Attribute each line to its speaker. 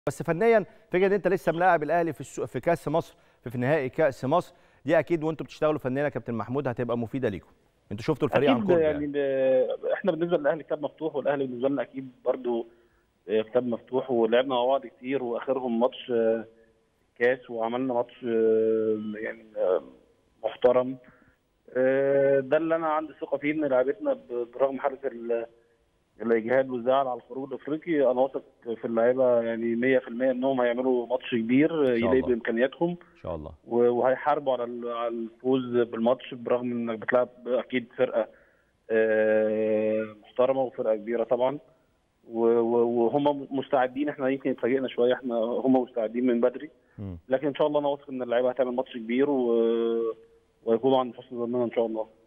Speaker 1: بس فنيا فكره ان انت لسه ملاعب الاهلي في السوق في كاس مصر في, في نهائي كاس مصر دي اكيد وانتم بتشتغلوا فنيا يا كابتن محمود هتبقى مفيده ليكم انتوا شفتوا الفريق عن
Speaker 2: اكيد
Speaker 1: قرب
Speaker 2: يعني,
Speaker 1: يعني.
Speaker 2: ب- احنا بالنسبه للاهلي كتاب مفتوح والاهلي بالنسبه لنا اكيد برضو آه، كتاب مفتوح ولعبنا مع بعض كتير واخرهم ماتش آه، كاس وعملنا ماتش آه، يعني آه، محترم آه، ده اللي انا عندي ثقه فيه ان لعيبتنا ب- برغم حاله ال- الاجهاد والزعل على الخروج الافريقي انا واثق في اللعيبه يعني 100% انهم هيعملوا ماتش كبير آه، يليق
Speaker 1: الله.
Speaker 2: بامكانياتهم
Speaker 1: ان شاء الله
Speaker 2: و- وهيحاربوا على ال- على الفوز بالماتش برغم انك بتلعب اكيد فرقه آه، محترمه وفرقه كبيره طبعا و- و- وهم مستعدين احنا يمكن اتفاجئنا شويه احنا هم مستعدين من بدري
Speaker 1: مم.
Speaker 2: لكن ان شاء الله انا واثق ان اللعيبه هتعمل ماتش كبير و... ويكونوا عند حسن ظننا ان شاء الله